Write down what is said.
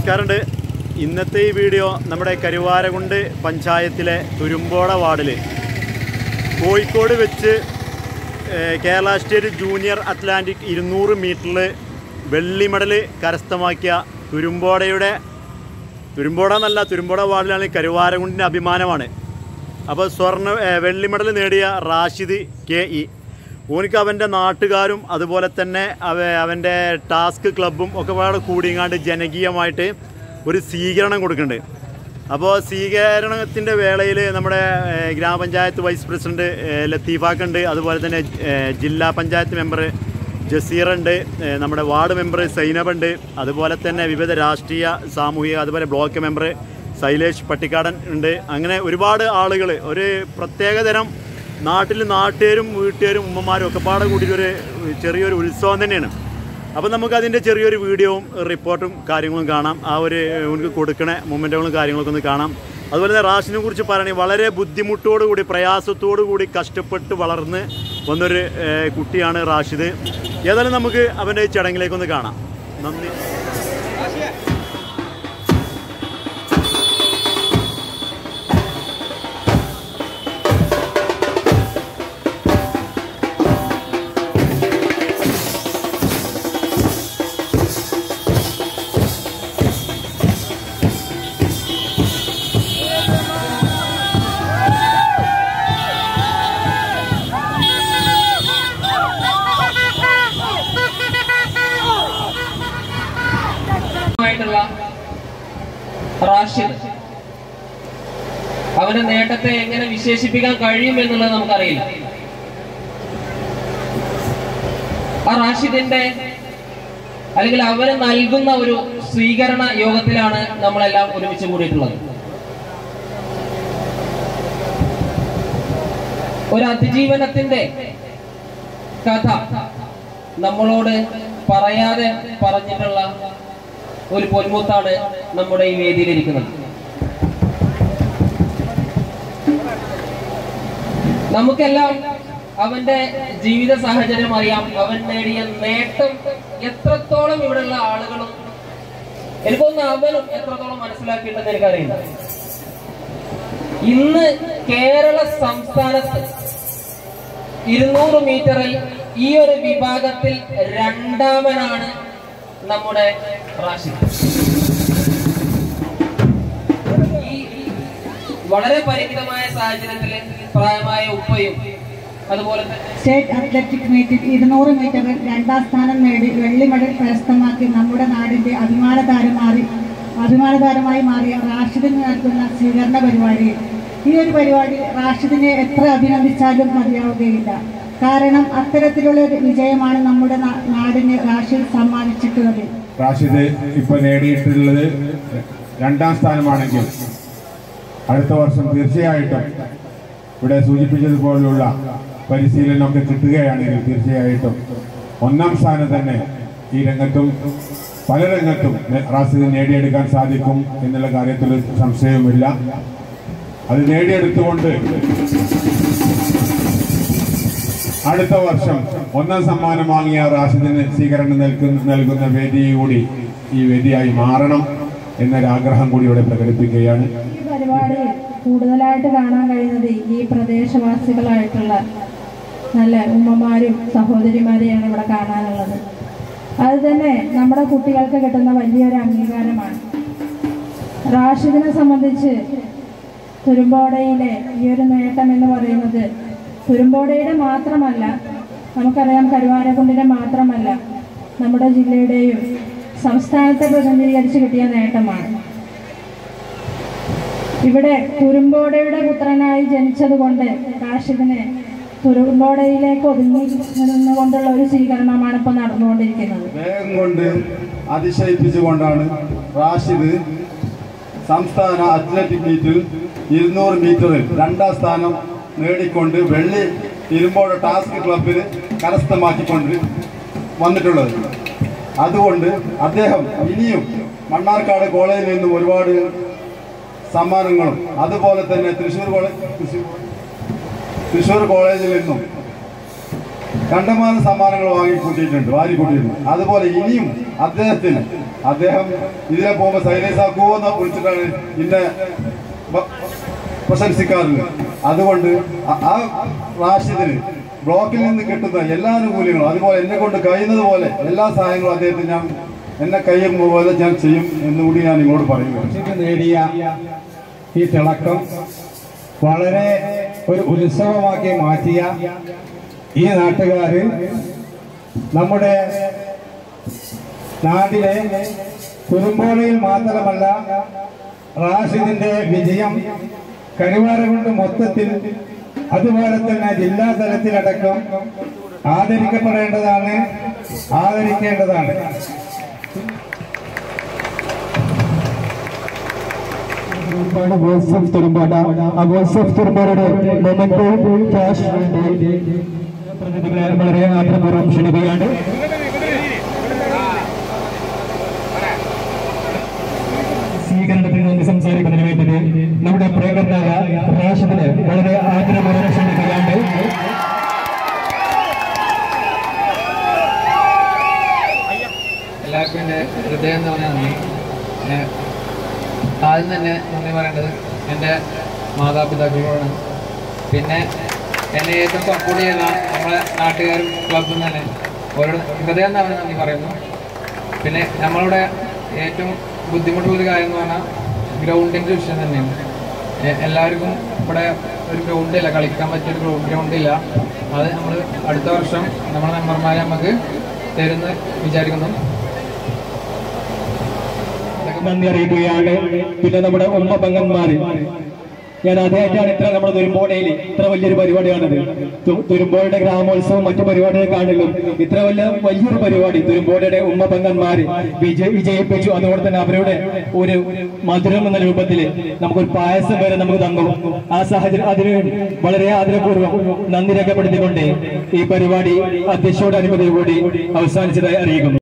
നമസ്കാരമുണ്ട് ഇന്നത്തെ ഈ വീഡിയോ നമ്മുടെ കരുവാരകുണ്ട് പഞ്ചായത്തിലെ തുരുമ്പോട വാർഡിൽ കോഴിക്കോട് വെച്ച് ഏഹ്, കേരള സ്റ്റേറ്റ് ജൂനിയർ അത്ലാന്റിക് ഇരുന്നൂറ് മീറ്ററിൽ വെള്ളി മെഡൽ കരസ്ഥമാക്കിയ തുരുമ്പോടയുടെ തുരുമ്പോട എന്നല്ല തുരുമ്പോട വാർഡിലാണ് കരുവാരകുണ്ടിൻ്റെ അഭിമാനമാണ് അപ്പോൾ സ്വർണ്ണ ഏഹ്, വെള്ളി മെഡൽ നേടിയ റാഷിദ് കെ ഇ ഓനിക്ക് അവൻ്റെ നാട്ടുകാരും അതുപോലെ തന്നെ അവ അവൻ്റെ ടാസ്ക് ക്ലബും ഒക്കെ പാടെ കൂടിങ്ങാണ്ട് ജനകീയമായിട്ട് ഒരു സ്വീകരണം കൊടുക്കുന്നുണ്ട് അപ്പോൾ സ്വീകരണത്തിൻ്റെ വേളയിൽ നമ്മുടെ ഏഹ്, ഗ്രാമപഞ്ചായത്ത് വൈസ് പ്രസിഡന്റ് ഏഹ്, ലത്തീഫാക്കുണ്ട് അതുപോലെ തന്നെ ഏഹ്, ജില്ലാ പഞ്ചായത്ത് മെമ്പർ ജസീറുണ്ട് ഏഹ്, നമ്മുടെ വാർഡ് മെമ്പർ സൈനബ് ഉണ്ട് അതുപോലെ തന്നെ വിവിധ രാഷ്ട്രീയ സാമൂഹിക അതുപോലെ ബ്ലോക്ക് മെമ്പർ ശൈലേഷ് പട്ടിക്കാടൻ ഉണ്ട് അങ്ങനെ ഒരുപാട് ആളുകൾ ഒരു പ്രത്യേകതരം നാട്ടിൽ നാട്ടുകാരും വീട്ടുകാരും ഉമ്മമാരും ഒക്കെ പാടെ കൂടിയിട്ട് ഒരു ചെറിയൊരു ഉത്സവം തന്നെയാണ് അപ്പോൾ നമുക്ക് അതിൻ്റെ ചെറിയൊരു വീഡിയോവും റിപ്പോർട്ടും കാര്യങ്ങളും കാണാം ആ ഒരു ഉനക്ക് കൊടുക്കണ മൊമെൻറ്റുകളും കാര്യങ്ങളൊക്കെ ഒന്ന് കാണാം അതുപോലെ തന്നെ റാഷിനെ കുറിച്ച് പറയുകയാണെങ്കിൽ വളരെ ബുദ്ധിമുട്ടോടു കൂടി പ്രയാസത്തോടു കൂടി കഷ്ടപ്പെട്ട് വളർന്ന് വന്നൊരു ഏഹ്, കുട്ടിയാണ് റാഷിദ് ഏതായാലും നമുക്ക് അവൻ്റെ ഈ ചടങ്ങിലേക്കൊന്ന് കാണാം നന്ദി ആയിട്ടുള്ള റാഷിദ് അവന്റെ നേട്ടത്തെ എങ്ങനെ വിശേഷിപ്പിക്കാൻ കഴിയും എന്നുള്ളത് നമുക്കറിയില്ല ആ റാഷിദിന്റെ അല്ലെങ്കിൽ അവന് നൽകുന്ന ഒരു സ്വീകരണ യോഗത്തിലാണ് നമ്മളെല്ലാം ഒരുമിച്ച് കൂടിയിട്ടുള്ളത് ഒരു അതിജീവനത്തിന്റെ കഥ നമ്മളോട് പറയാതെ പറഞ്ഞിട്ടുള്ള ഒരു പൊന്മുത്താണ് നമ്മുടെ ഈ വേദിയിലിരിക്കുന്നത് നമുക്കെല്ലാം അവന്റെ ജീവിത സാഹചര്യം അറിയാം അവൻ നേടിയ നേട്ടം എത്രത്തോളം ഇവിടെയുള്ള ആളുകളും എനിക്കൊന്ന് അവനും എത്രത്തോളം മനസ്സിലാക്കിയിട്ടുണ്ടെന്ന് എനിക്കറിയില്ല ഇന്ന് കേരള സംസ്ഥാനത്ത് ഇരുന്നൂറ് മീറ്ററിൽ ഈ ഒരു വിഭാഗത്തിൽ രണ്ടാമനാണ് നമ്മുടെ റാഷിദ് ഈ വളരെ പരിമിതമായ സാഹചര്യത്തിൽ പ്രായമായ ഉപ്പയും അതുപോലെ തന്നെ സ്റ്റേറ്റ് അത്ലറ്റിക് മീറ്റിൽ ഇരുന്നൂറ് മീറ്ററിൽ രണ്ടാം സ്ഥാനം നേടി വെള്ളി മെഡൽ കരസ്ഥമാക്കി നമ്മുടെ നാടിന്റെ അഭിമാന താരമാറി അഭിമാന താരമായി മാറിയ റാഷിദിന് നൽകുന്ന സ്വീകരണ പരിപാടി ഈ ഒരു പരിപാടി റാഷിദിനെ എത്ര അഭിനന്ദിച്ചാലും മതിയാവുകയില്ല കാരണം അത്തരത്തിലുള്ള ഒരു വിജയമാണ് നമ്മുടെ നാ- നാടിന് റാഷിദ് സമ്മാനിച്ചിട്ടുള്ളത് റാഷിദ് ഇപ്പൊ നേടിയിട്ടുള്ളത് രണ്ടാം സ്ഥാനമാണെങ്കിൽ അടുത്ത വർഷം തീർച്ചയായിട്ടും ഇവിടെ സൂചിപ്പിച്ചതുപോലുള്ള പരിശീലനമൊക്കെ കിട്ടുകയാണെങ്കിൽ തീർച്ചയായിട്ടും ഒന്നാം സ്ഥാനം തന്നെ ഈ രംഗത്തും പല രംഗത്തും റാഷിദ് നേടിയെടുക്കാൻ സാധിക്കും എന്നുള്ള കാര്യത്തിൽ സംശയവുമില്ല അത് നേടിയെടുത്തുകൊണ്ട് അടുത്ത വർഷം ഒന്നാം സമ്മാനം വാങ്ങിയ റാഷിദിന് സ്വീകരണം നൽകുന്ന നൽകുന്ന വേദി കൂടി ഈ വേദിയായി മാറണം എന്നൊരാഗ്രഹം കൂടി ഇവിടെ പ്രകടിപ്പിക്കുകയാണ് ഈ പരിപാടി കൂടുതലായിട്ട് കാണാൻ കഴിയുന്നത് ഈ പ്രദേശവാസികളായിട്ടുള്ള നല്ല ഉമ്മമാരും സഹോദരിമാരെയാണ് ഇവിടെ കാണാനുള്ളത് അത് തന്നെ നമ്മുടെ കുട്ടികൾക്ക് കിട്ടുന്ന വലിയൊരു അംഗീകാരമാണ് റാഷിദിനെ സംബന്ധിച്ച് തുരുമ്പോടയിലെ ഈ ഒരു നേട്ടം എന്ന് പറയുന്നത് തുരുമ്പോടയുടെ മാത്രമല്ല നമുക്കറിയാം കരുവാരക്കുണ്ടിന്റെ മാത്രമല്ല നമ്മുടെ ജില്ലയുടെയും സംസ്ഥാനത്തെ പ്രതിനിധീകരിച്ച് കിട്ടിയ നേട്ടമാണ് ഇവിടെ തുരുമ്പോടയുടെ പുത്രനായി ജനിച്ചതുകൊണ്ട് റാഷിദിനെ തുരുമ്പോടയിലേക്ക് ഒതുങ്ങി നിന്നുകൊണ്ടുള്ള ഒരു സ്വീകരണമാണ് ഇപ്പോൾ നടന്നുകൊണ്ടിരിക്കുന്നത് വേഗം കൊണ്ട് അതിശയിപ്പിച്ചുകൊണ്ടാണ് റാഷിദ് സംസ്ഥാന അത്ലറ്റിക് മീറ്റിൽ ഇരുന്നൂറ് മീറ്ററിൽ രണ്ടാം സ്ഥാനം നേടിക്കൊണ്ട് വെള്ളി ഇരുമ്പോട് ടാസ്ക് ക്ലബിൽ കരസ്ഥമാക്കിക്കൊണ്ട് വന്നിട്ടുള്ളത് അതുകൊണ്ട് അദ്ദേഹം ഇനിയും മണ്ണാർക്കാട് കോളേജിൽ നിന്നും ഒരുപാട് സമ്മാനങ്ങളും അതുപോലെ തന്നെ തൃശ്ശൂർ കോളേജ് തൃശ്ശൂർ തൃശ്ശൂർ കോളേജിൽ നിന്നും കണ്ടമാന സമ്മാനങ്ങൾ വാങ്ങി കൂട്ടിയിട്ടുണ്ട് വാരി കൂട്ടിയിട്ടുണ്ട് അതുപോലെ ഇനിയും അദ്ദേഹത്തിന് അദ്ദേഹം ഇതിലെ പോകുമ്പോൾ സൈലൻസ് ആക്കുമോ എന്ന് വിളിച്ചിട്ടാണ് ഇന്നെ ബ- പ്രശംസിക്കാറുണ്ട് അതുകൊണ്ട് ആ- ആ റാഷിദിന് ബ്ലോക്കിൽ നിന്ന് കിട്ടുന്ന എല്ലാ ആനുകൂല്യങ്ങളും അതുപോലെ എന്നെ കൊണ്ട് കഴിയുന്നത് പോലെ എല്ലാ സഹായങ്ങളും അദ്ദേഹത്തിന് ഞാൻ എന്നെ കഴിയുന്ന പോലെ ഞാൻ ചെയ്യും എന്നുകൂടി ഞാൻ ഇങ്ങോട്ട് പറയുന്നു ഇത് നേടിയ ഈ തിളക്കം വളരെ ഒരു ഉത്സവമാക്കി മാറ്റിയ ഈ നാട്ടുകാര് നമ്മുടെ നാട്ടിലെ കുറുമ്പോളയിൽ മാത്രമല്ല റാഷിദിന്റെ വിജയം കരുവാരകുണ്ട് മൊത്തത്തിൽ അതുപോലെ തന്നെ ജില്ലാ തലത്തിലടക്കം ആദരിക്കപ്പെടേണ്ടതാണ് ആദരിക്കേണ്ടതാണ് ഒരുപാട് വോയിസ് ഓഫ് തുരുമ്പാട ആ വോയിസ് ഓഫ് തുരുമ്പാടയുടെ മൊമെന്റോ ക്യാഷ് പ്രതിനിധികളെ വളരെ ആഗ്രഹപൂർവ്വം ക്ഷണിക്കുകയാണ് സ്വീകരണത്തിൽ നിന്ന് സംസാരിക്കുന്നതിന് വേണ്ടി നമ്മുടെ പ്രേമനായ റാഷിദിനെ വളരെ ആഗ്രഹപൂർവ്വം ക്ഷണിക്കുകയാണ് എല്ലാവർക്കും എൻ്റെ ഹൃദയം എന്ന് പറഞ്ഞാൽ നന്ദി ഞാൻ ആദ്യം തന്നെ നന്ദി പറയേണ്ടത് എൻ്റെ മാതാപിതാക്കളോടാണ് പിന്നെ എന്നെ ഏറ്റവും സപ്പോർട്ട് ചെയ്യുന്ന നമ്മളെ നാട്ടുകാരും ക്ലബും തന്നെ ഓരോ ഹൃദയം എന്ന് പറഞ്ഞാൽ നന്ദി പറയുന്നു പിന്നെ നമ്മളുടെ ഏറ്റവും ബുദ്ധിമുട്ടുള്ളൊരു കാര്യം എന്ന് പറഞ്ഞാൽ ഗ്രൗണ്ടിൻ്റെ വിഷയം തന്നെയാണ് എ- എല്ലാവർക്കും ഇവിടെ ഒരു ഗ്രൗണ്ട് ഇല്ല കളിക്കാൻ പറ്റിയൊരു ഗ്രൗണ്ട് ഇല്ല അത് നമ്മൾ അടുത്ത വർഷം നമ്മുടെ മെമ്പർമാരെ നമുക്ക് തരുമെന്ന് വിചാരിക്കുന്നു നന്ദി അറിയിക്കുകയാണ് പിന്നെ നമ്മുടെ ഉമ്മ പെങ്ങന്മാര് ഞാൻ ആദ്യമായിട്ടാണ് ഇത്ര നമ്മുടെ തുരുമ്പോടയിൽ ഇത്ര വലിയൊരു പരിപാടിയാണിത് തു- തുരുമ്പോടയുടെ ഗ്രാമോത്സവം മറ്റു പരിപാടികൾ കാണിലും ഇത്ര വലിയ വലിയൊരു പരിപാടി തുരുമ്പോടയുടെ ഉമ്മ പെങ്ങന്മാര് വിജയ വിജയിപ്പിച്ചു അതുകൊണ്ട് തന്നെ അവരുടെ ഒരു മധുരം എന്ന രൂപത്തിൽ നമുക്കൊരു പായസം വരെ നമുക്ക് തന്നു ആ സാഹചര്യം അതിന് വളരെ ആദരപൂർവ്വം നന്ദി രേഖപ്പെടുത്തിക്കൊണ്ട് ഈ പരിപാടി അധ്യക്ഷയോട് അനുമതിയോടുകൂടി അവസാനിച്ചതായി അറിയിക്കുന്നു